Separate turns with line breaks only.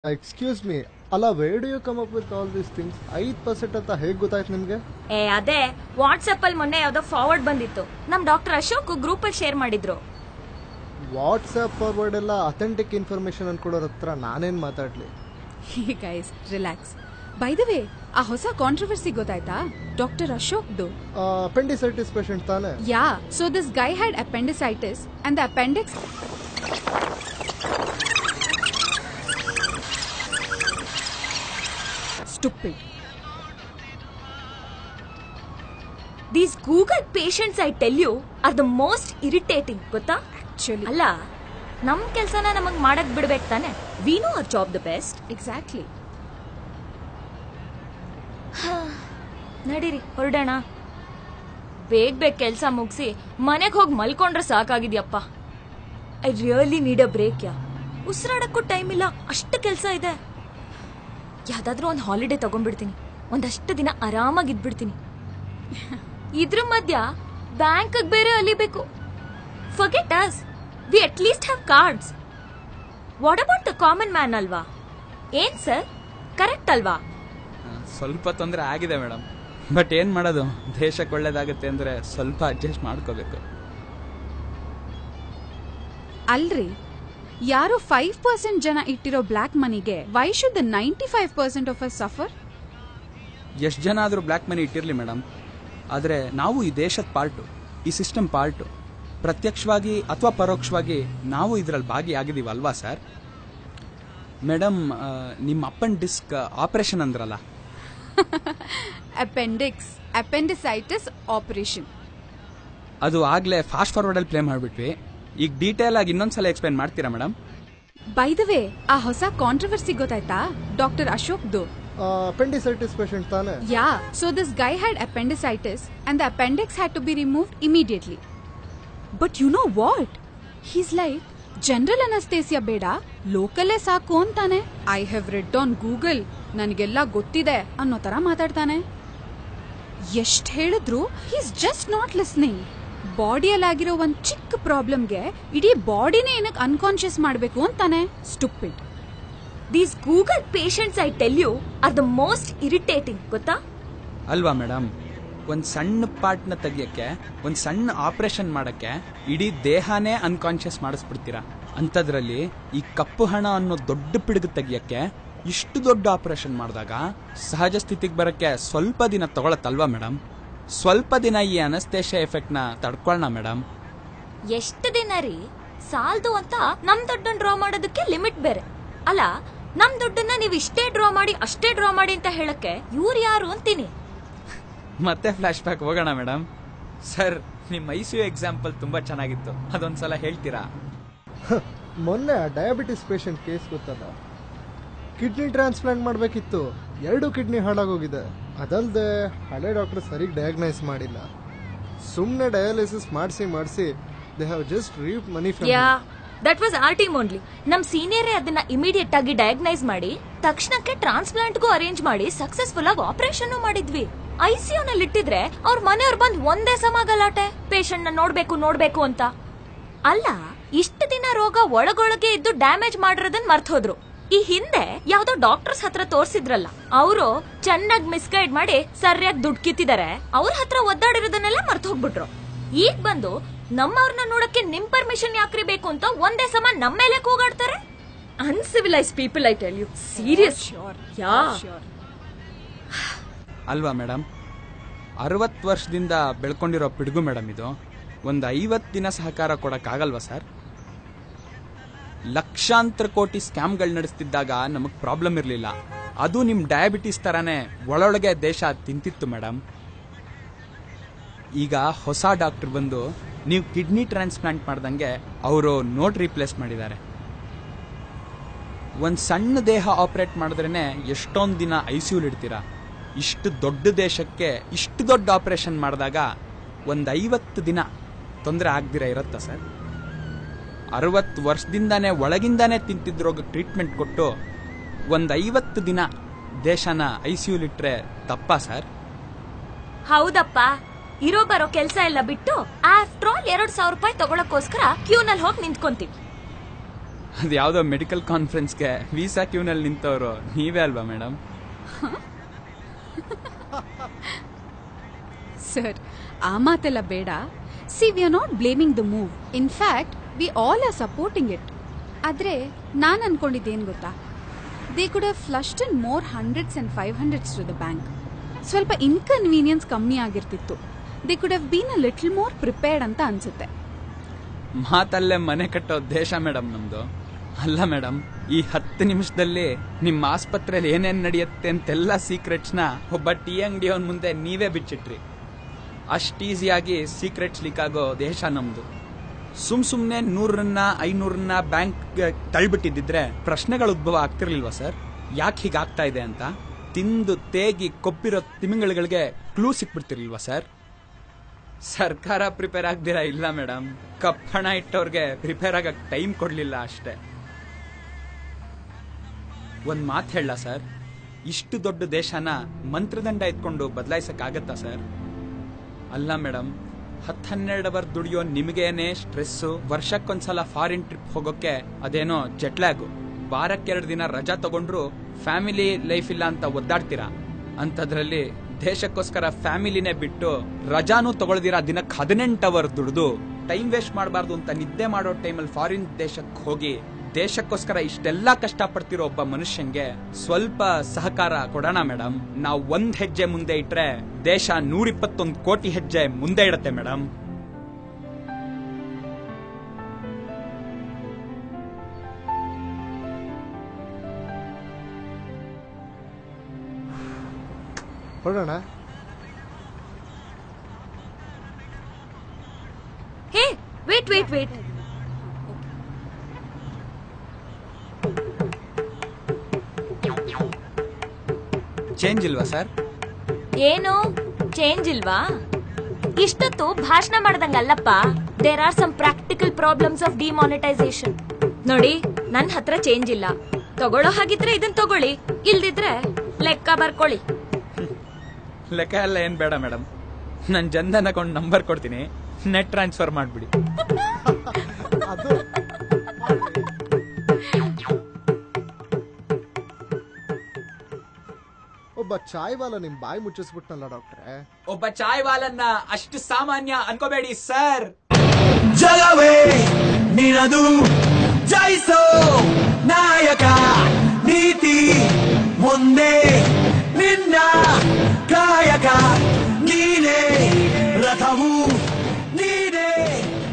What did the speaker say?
excuse me ಅಲ್ಲ where do you come up with all these things ಐದು percent ಅಂತ ಹೇಗೆ ಗೊತ್ತಾಯ್ತು ನಿಮಗೆ
ಏ ಅದೇ ವಾಟ್ಸಪ್ ಅಲ್ಲಿ ಮೊನ್ನೆ ಯಾವ್ದೋ ಫಾರ್ವರ್ಡ್ ಬಂದಿತ್ತು ನಮ್ ಡಾಕ್ಟರ್ ಅಶೋಕ್ ಗ್ರೂಪ್ ಅಲ್ಲಿ ಶೇರ್ ಮಾಡಿದ್ರು
ವಾಟ್ಸಪ್ ಫಾರ್ವರ್ಡ್ ಎಲ್ಲ ಅಥೆಂಟಿಕ್ ಇನ್ಫಾರ್ಮೇಶನ್ ಅನ್ಕೊಡೋರ ಹತ್ರ ನಾನೇನು ಮಾತಾಡಲಿ
hey guys relax by the way ಆ ಹೊಸ ಕಾಂಟ್ರವರ್ಸಿ ಗೊತ್ತಾಯ್ತಾ ಡಾಕ್ಟರ್ ಅಶೋಕ್ದು
ಅಪೆಂಡಿಸೈಟಿಸ್ ಪೇಷಂಟ್ ತಾನೇ
yeah so this guy had appendicitis and the appendix stupid
these Google patients I tell you are the most irritating ಗೊತ್ತಾ
ಆಕ್ಚುಲಿ
ಅಲ್ಲ ನಮ್ ಕೆಲ್ಸನ ನಮಗ್ ಮಾಡಕ್ ಬಿಡ್ಬೇಕು ತಾನೆ we know our job the best
exactly
ನಡೀರಿ ಹೊರಡೋಣ ಬೇಗ ಬೇಗ ಕೆಲಸ ಮುಗಿಸಿ ಮನೆಗೆ ಹೋಗಿ ಮಲ್ಕೊಂಡ್ರೆ ಸಾಕಾಗಿದ್ಯಪ್ಪ I really need a break yeah ಉಸಿರಾಡಕ್ಕೂ ಟೈಮ್ ಇಲ್ಲ ಅಷ್ಟು ಕೆಲಸ ಇದೆ ಯಾವ್ದಾದ್ರೂ ಒಂದು ಹಾಲಿಡೇ ತಗೊಂಡ್ಬಿಡ್ತೀನಿ ಒಂದಷ್ಟು ದಿನ ಆರಾಮಾಗಿ ಇದ್ಬಿಡ್ತೀನಿ ಇದ್ರ ಮಧ್ಯ ಬ್ಯಾಂಕ್ ಬೇರೆ ಅಲಿಬೇಕು forget us we at least have cards what about the common man ಅಲ್ವಾ ಏನ್ ಸರ್ ಕರೆಕ್ಟ್ ಅಲ್ವಾ
ಸ್ವಲ್ಪ ತೊಂದರೆ ಆಗಿದೆ ಮೇಡಮ್ ಬಟ್ ಏನು ಮಾಡೋದು ದೇಶಕ್ಕೆ ಒಳ್ಳೇದಾಗುತ್ತೆ ಅಂದರೆ ಸ್ವಲ್ಪ ಅಡ್ಜಸ್ಟ್ ಮಾಡ್ಕೋಬೇಕು
ಅಲ್ರಿ ಯಾರೋ ಫೈವ್ ಪರ್ಸೆಂಟ್ ಜನ ಇಟ್ಟಿರೋ ಬ್ಲ್ಯಾಕ್ ಮನಿಗೆ why should the ninety five percent of us suffer
ಎಷ್ಟು ಜನ ಆದರೂ ಬ್ಲ್ಯಾಕ್ ಮನಿ ಇಟ್ಟಿರಲಿ ಮೇಡಮ್ ಆದರೆ ನಾವು ಈ ದೇಶದ ಪಾರ್ಟು ಈ ಸಿಸ್ಟಮ್ ಪಾರ್ಟು ಪ್ರತ್ಯಕ್ಷವಾಗಿ ಅಥವಾ ಪರೋಕ್ಷವಾಗಿ ನಾವು ಇದರಲ್ಲಿ ಭಾಗಿಯಾಗಿದ್ದೀವಿ ಅಲ್ವಾ ಸರ್ ಮೇಡಮ್ ನಿಮ್ಮ ಅಪ್ಪನ್ ಡಿಸ್ಕ್ ಆಪರೇಷನ್ ಅಂದ್ರಲ್ಲ
ಅಪೆಂಡಿಕ್ಸ್ ಅಪೆಂಡಿಸೈಟಿಸ್ ಆಪರೇಷನ್
ಅದು ಆಗಲೇ ಫಾಸ್ಟ್ ಫಾರ್ವರ್ಡಲ್ಲಿ ಪ್ಲೇ ಮಾಡಿಬಿಟ್ವಿ ಈಗ ಡೀಟೇಲ್ ಆಗಿ ಇನ್ನೊಂದ್ಸಲ ಎಕ್ಸ್ಪ್ಲೈನ್ ಮಾಡ್ತೀರಾ ಮೇಡಮ್
ಬೈ ದ ವೇ ಆ ಹೊಸ ಕಾಂಟ್ರವರ್ಸಿ ಗೊತ್ತಾಯ್ತಾ ಡಾಕ್ಟರ್ ಅಶೋಕ್ದು
ಅಪೆಂಡಿಸೈಟಿಸ್ ಪೇಷಂಟ್ ತಾನೇ
yeah so this guy had appendicitis and the appendix had to be removed immediately but you know what he's like general anaesthesia ಬೇಡ ಲೋಕಲ್ಲೇ ಸಾಕು ಅಂತಾನೆ I have read on Google ನನಗೆಲ್ಲ ಗೊತ್ತಿದೆ ಅನ್ನೋ ತರ ಮಾತಾಡ್ತಾನೆ ಎಷ್ಟ್ ಹೇಳಿದ್ರು ಹೀಸ್ ಜಸ್ಟ್ ನಾಟ್ ಲಿಸ್ನಿಂಗ್ ಬಾಡಿಯಲ್ಲಾಗಿರೋ ಒಂದ್ ಚಿಕ್ಕ ಪ್ರಾಬ್ಲಮ್ಗೆ ಇಡೀ ಬಾಡಿನೇ ಏನಕ್ಕೆ ಅನ್ಕಾನ್ಶಿಯಸ್ ಮಾಡ್ಬೇಕು ಅಂತಾನೆ stupid
these Google patients I tell you are the most irritating ಗೊತ್ತಾ
ಅಲ್ವಾ ಮೇಡಮ್ ಒಂದು ಸಣ್ಣ ಪಾರ್ಟ್ನ ತೆಗಿಯಕ್ಕೆ ಒಂದು ಸಣ್ಣ ಆಪರೇಷನ್ ಮಾಡಕ್ಕೆ ಇಡೀ ದೇಹನೇ ಅನ್ಕಾನ್ಶಿಯಸ್ ಮಾಡಿಸ್ಬಿಡ್ತೀರಾ ಅಂಥದ್ರಲ್ಲಿ ಈ ಕಪ್ಪು ಹಣ ಅನ್ನೋ ದೊಡ್ಡ ಪಿಡುಗು ತೆಗಿಯಕ್ಕೆ ಇಷ್ಟು ದೊಡ್ಡ ಆಪರೇಷನ್ ಮಾಡಿದಾಗ ಸಹಜ ಸ್ಥಿತಿಗೆ ಬರಕ್ಕೆ ಸ್ವಲ್ಪ ದಿನ ತಗೊಳತ್ತಲ್ವಾ ಮೇಡಮ್ ಸ್ವಲ್ಪ ದಿನ ಈ ಅನಸ್ತೇಶ ಎಫೆಕ್ಟ್ನ ತಡ್ಕೊಳ್ಳೋಣ ಮೇಡಮ್
ಎಷ್ಟು ದಿನ ರೀ ಸಾಲ್ದು ಅಂತ ನಮ್ ದುಡ್ಡನ್ನ ಡ್ರಾ ಮಾಡೋದಕ್ಕೆ ಲಿಮಿಟ್ ಬೇರೆ ಅಲ್ಲ ನಮ್ ದುಡ್ಡನ್ನ ನೀವು ಇಷ್ಟೇ ಡ್ರಾ ಮಾಡಿ ಅಷ್ಟೇ ಡ್ರಾ ಮಾಡಿ ಅಂತ ಹೇಳಕ್ಕೆ ಇವ್ರು ಯಾರು ಅಂತೀನಿ
ಮತ್ತೆ ಫ್ಲಾಶ್ ಬ್ಯಾಕ್ ಹೋಗೋಣ ಮೇಡಮ್ ಸರ್ ನಿಮ್ಮ ಐ ಸಿ ಯು ಎಕ್ಸಾಂಪಲ್ ತುಂಬ ಚೆನ್ನಾಗಿತ್ತು ಅದೊಂದ್ಸಲ ಹೇಳ್ತೀರಾ
ಮೊನ್ನೆ ಡಯಾಬಿಟಿಸ್ ಪೇಷಂಟ್ ಕೇಸ್ ಗೊತ್ತಲ್ಲ ಕಿಡ್ನಿ ಟ್ರಾನ್ಸ್ಪ್ಲಾಂಟ್ ಮಾಡಬೇಕಿತ್ತು ಎರಡು ಕಿಡ್ನಿ ಹಾಳಾಗೋಗಿದೆ ಅದಲ್ಲದೆ ಹಳೆ ಡಾಕ್ಟರ್ ಸರಿಗೆ ಡಯಾಗ್ನೈಸ್ ಮಾಡಿಲ್ಲ ಸುಮ್ಮನೆ ಡಯಾಲಿಸಿಸ್ ಮಾಡಿಸಿ ಮಾಡಿಸಿ they have just reeve money
yeah that was our team only ನಮ್ ಸೀನಿಯರೇ ಅದನ್ನ ಇಮಿಡಿಯೇಟ್ ಆಗಿ ಡಯಾಗ್ನೈಸ್ ಮಾಡಿ ತಕ್ಷಣಕ್ಕೆ ಟ್ರಾನ್ಸ್ಪ್ಲಾಂಟ್ಗೂ ಅರೇಂಜ್ ಮಾಡಿ ಸಕ್ಸಸ್ಫುಲ್ ಆಗಿ ಆಪರೇಷನ್ ಮಾಡಿದ್ವಿ ಐಸಿಯು ನಲ್ಲಿ ಇಟ್ಟಿದ್ರೆ ಅವ್ರ ಮನೆಯವ್ರು ಬಂದ್ ಒಂದೇ ಸಮ ಗಲಾಟೆ ಪೇಷಂಟ್ ನ ನೋಡ್ಬೇಕು ನೋಡ್ಬೇಕು ಅಂತ ಅಲ್ಲ ಇಷ್ಟು ದಿನ ರೋಗ ಒಳಗೊಳಗೆ ಇದ್ದು ಡ್ಯಾಮೇಜ್ ಮಾಡಿರೋದನ್ನ ಮರ್ತ್ ಹೋದ್ರು ಈ ಹಿಂದೆ ಯಾವ್ದೋ ಡಾಕ್ಟರ್ಸ್ ಹತ್ರ ತೋರ್ಸಿದ್ರಲ್ಲ ಅವರು ಚೆನ್ನಾಗಿ ಮಿಸ್ಗೈಡ್ ಮಾಡಿ ಸರಿಯಾಗಿ ದುಡ್ಡು ಕಿತ್ತಿದ್ದಾರೆ ಅವ್ರ ಹತ್ರ ಒದ್ದಾಡಿರೋದನ್ನೆಲ್ಲ ಮರ್ತ್ ಹೋಗ್ಬಿಟ್ರು ಈಗ ಬಂದು ನಮ್ಮವ್ರನ್ನ ನೋಡಕ್ಕೆ ನಿಮ್ ಪರ್ಮಿಷನ್ ಯಾಕ್ರಿ ಬೇಕು ಅಂತ ಒಂದೇ ಸಮ ನಮ್ಮ ಮೇಲೆ ಕೂಗಾಡ್ತಾರೆ uncivilised people I tell you serious yeah
ಅಲ್ವಾ ಮೇಡಮ್ ಅರವತ್ತು ವರ್ಷದಿಂದ ಬೆಳ್ಕೊಂಡಿರೋ ಪಿಡುಗು ಮೇಡಮ್ ಇದು ಒಂದು ಐವತ್ತು ದಿನ ಸಹಕಾರ ಕೊಡೋಕ್ಕಾಗಲ್ವಾ ಸರ್ ಲಕ್ಷಾಂತರ ಕೋಟಿ ಸ್ಕ್ಯಾಮ್ಗಳು ನಡೆಸ್ತಿದ್ದಾಗ ನಮಗೆ ಪ್ರಾಬ್ಲಮ್ ಇರಲಿಲ್ಲ ಅದು ನಿಮ್ಮ ಡಯಾಬಿಟಿಸ್ ಥರನೇ ಒಳೊಳಗೆ ದೇಶ ತಿಂತಿತ್ತು ಮೇಡಮ್ ಈಗ ಹೊಸ ಡಾಕ್ಟರ್ ಬಂದು ನೀವು ಕಿಡ್ನಿ ಟ್ರಾನ್ಸ್ಪ್ಲಾಂಟ್ ಮಾಡ್ದಂಗೆ ಅವರು ನೋಟ್ ರೀಪ್ಲೇಸ್ ಮಾಡಿದ್ದಾರೆ ಒಂದು ಸಣ್ಣ ದೇಹ ಆಪರೇಟ್ ಮಾಡಿದ್ರೇ ಎಷ್ಟೊಂದು ದಿನ ಐ ಸಿ ಇಡ್ತೀರಾ ಇಷ್ಟು ದೊಡ್ಡ ದೇಶಕ್ಕೆ ಇಷ್ಟು ದೊಡ್ಡ ಆಪರೇಷನ್ ಮಾಡಿದಾಗ ಒಂದು ಐವತ್ತು ದಿನ ತೊಂದರೆ ಆಗ್ದಿರ ಇರುತ್ತಾ ಸರ್ ಅರವತ್ತು ವರ್ಷದಿಂದಾನೇ ಒಳಗಿಂದಾನೇ ತಿಂತಿದ್ದ ರೋಗ ಟ್ರೀಟ್ಮೆಂಟ್ ಕೊಟ್ಟು ಒಂದು ಐವತ್ತು ದಿನ ದೇಶನ ಐ ಸಿ ಇಟ್ರೆ ತಪ್ಪಾ ಸರ್
ಹೌದಪ್ಪ ಇರೋ ಬರೋ ಕೆಲ್ಸ ಎಲ್ಲ ಬಿಟ್ಟು ಆಫ್ಟರ್ ಆಲ್ ಎರಡ್ ಸಾವಿರ ರೂಪಾಯಿ ತಗೊಳಕ್ಕೋಸ್ಕರ ಕ್ಯೂನಲ್ಲಿ ಹೋಗಿ ನಿಂತ್ಕೊಂತೀವಿ
ಅದು ಯಾವುದೋ ಮೆಡಿಕಲ್ ಕಾನ್ಫರೆನ್ಸ್ಗೆ ವೀಸಾ ಕ್ಯೂನಲ್ಲಿ ನಿಂತವರು ನೀವೇ ಅಲ್ವಾ ಮೇಡಮ್
ಸರ್ ಆ ಮಾತೆಲ್ಲ ಬೇಡ see we are not blaming the move in fact we all are supporting it ಆದ್ರೆ ನಾನು ಅನ್ಕೊಂಡಿದ್ದೇನು ಗೊತ್ತಾ they could have flushed in more hundreds and five hundreds to the bank ಸ್ವಲ್ಪ ಇನ್ಕನ್ವೀನಿಯನ್ಸ್ ಕಮ್ಮಿ ಆಗಿರ್ತಿತ್ತು they could have been a little more prepared ಅಂತ ಅನ್ಸುತ್ತೆ
ಮಾತಲ್ಲೇ ಮನೆ ಕಟ್ಟೋ ದೇಶ ಮೇಡಮ್ ನಮ್ದು ಅಲ್ಲ ಮೇಡಮ್ ಈ ಹತ್ತು ನಿಮಿಷದಲ್ಲಿ ನಿಮ್ಮ ಆಸ್ಪತ್ರೆಯಲ್ಲಿ ಏನೇನ್ ನಡೆಯುತ್ತೆ ಅಂತೆಲ್ಲ ಸೀಕ್ರೆಟ್ಸ್ನ ಒಬ್ಬ ಟೀ ಅಂಗಡಿಯವನ್ ಮುಂದೆ ನೀವೇ ಬಿಚ್ಚಿಟ್ರಿ ಅಷ್ಟು ಈಸಿಯಾಗಿ ಸೀಕ್ರೆಟ್ಸ್ ಲೀಕ್ ಆಗೋ ದೇಶ ನಮ್ದು ಸುಮ್ ಸುಮ್ನೆ ನೂರನ್ನ ಐನೂರನ್ನ ಬ್ಯಾಂಕ್ ತಳ್ಬಿಟ್ಟಿದ್ದಿದ್ರೆ ಪ್ರಶ್ನೆಗಳು ಉದ್ಭವ ಆಗ್ತಿರ್ಲಿಲ್ವಾ ಸರ್ ಯಾಕೆ ಹೀಗಾಗ್ತಾ ಇದೆ ಅಂತ ತಿಂದು ತೇಗಿ ಕೊಪ್ಪಿರೋ ತಿಮಿಂಗಳುಗಳಿಗೆ ಕ್ಲೂ ಸಿಕ್ಬಿಡ್ತಿರ್ಲಿಲ್ವಾ ಸರ್ ಸರ್ಕಾರ ಪ್ರಿಪೇರ್ ಆಗ್ದಿರಾ ಇಲ್ಲ ಮೇಡಮ್ ಕಪ್ ಹಣ ಇಟ್ಟವ್ರಿಗೆ ಪ್ರಿಪೇರ್ ಆಗಕ್ ಟೈಮ್ ಕೊಡ್ಲಿಲ್ಲ ಅಷ್ಟೇ ಒಂದ್ ಮಾತು ಹೇಳ ಸರ್ ಇಷ್ಟು ದೊಡ್ಡ ದೇಶನ ಮಂತ್ರದಂಡ ಇಟ್ಕೊಂಡು ಬದಲಾಯಿಸಕ್ ಆಗತ್ತಾ ಸರ್ ಅಲ್ಲ ಮೇಡಮ್ ಹತ್ತು ಹನ್ನೆರಡು ಅವರ್ ದುಡಿಯೋ ನಿಮಗೇನೆ ಸ್ಟ್ರೆಸ್ಸು ವರ್ಷಕ್ಕೊಂದ್ಸಲ ಫಾರಿನ್ ಟ್ರಿಪ್ ಹೋಗೋಕೆ ಅದೇನೋ ಜೆಟ್ಲ್ಯಾಗು ವಾರಕ್ಕೆರಡು ದಿನ ರಜಾ ತಗೊಂಡ್ರು ಫ್ಯಾಮಿಲಿ ಲೈಫ್ ಇಲ್ಲ ಅಂತ ಒದ್ದಾಡ್ತೀರಾ ಅಂಥದ್ರಲ್ಲಿ ದೇಶಕ್ಕೋಸ್ಕರ ಫ್ಯಾಮಿಲಿನೇ ಬಿಟ್ಟು ರಜಾನು ತಗೊಳ್ದಿರಾ ದಿನಕ್ಕೆ ಹದಿನೆಂಟು ಅವರ್ ದುಡ್ದು ಟೈಮ್ ವೇಸ್ಟ್ ಮಾಡಬಾರ್ದು ಅಂತ ನಿದ್ದೆ ಮಾಡೋ ಟೈಮಲ್ಲಿ ಫಾರಿನ್ ದೇಶಕ್ಕೆ ಹೋಗಿ ದೇಶಕ್ಕೋಸ್ಕರ ಇಷ್ಟೆಲ್ಲ ಕಷ್ಟಪಡ್ತಿರೋ ಒಬ್ಬ ಮನುಷ್ಯಂಗೆ ಸ್ವಲ್ಪ ಸಹಕಾರ ಕೊಡೋಣ ಮೇಡಮ್ ನಾವು ಒಂದ್ ಹೆಜ್ಜೆ ಮುಂದೆ ಇಟ್ರೆ ದೇಶ ನೂರಿಪ್ಪತ್ತೊಂದು ಕೋಟಿ ಹೆಜ್ಜೆ ಮುಂದೆ ಇಡತ್ತೆ ಮೇಡಮ್
ಹೊರಡೋಣ
hey wait wait wait
change ಇಲ್ವಾ ಸರ್
ಏನು ಚೇಂಜ್ ಇಲ್ವಾ ಇಷ್ಟೊತ್ತು ಭಾಷಣ ಮಾಡ್ದಂಗಲ್ಲಪ್ಪ there are some practical problems of demonetisation ನೋಡಿ ನನ್ ಹತ್ರ ಚೇಂಜ್ ಇಲ್ಲ ತಗೊಳ್ಳೋ ಹಾಗಿದ್ರೆ ಇದನ್ ತಗೊಳ್ಳಿ ಇಲ್ದಿದ್ರೆ ಲೆಕ್ಕ ಬರ್ಕೊಳ್ಳಿ
ಲೆಕ್ಕ ಎಲ್ಲ ಏನ್ ಬೇಡ ಮೇಡಮ್ ನನ್ನ ಜನ್ಧನ್ ಅಕೌಂಟ್ ನಂಬರ್ ಕೊಡ್ತೀನಿ ನೆಟ್ ಟ್ರಾನ್ಸ್ಫರ್ ಮಾಡ್ಬಿಡಿ
ಅದು ಒಬ್ಬ ಚಾಯ್ ವಾಲ ನಿಮ್ ಬಾಯಿ ಮುಚ್ಚಿಸ್ಬಿಟ್ನಲ್ಲ ಡಾಕ್ಟ್ರೆ
ಒಬ್ಬ ಚಾಯ್ ವಾಲನ್ನ ಅಷ್ಟು ಸಾಮಾನ್ಯ ಅನ್ಕೋಬೇಡಿ ಸರ್
ಜಗವೇ ನಿನದು ಜಯಿಸೋ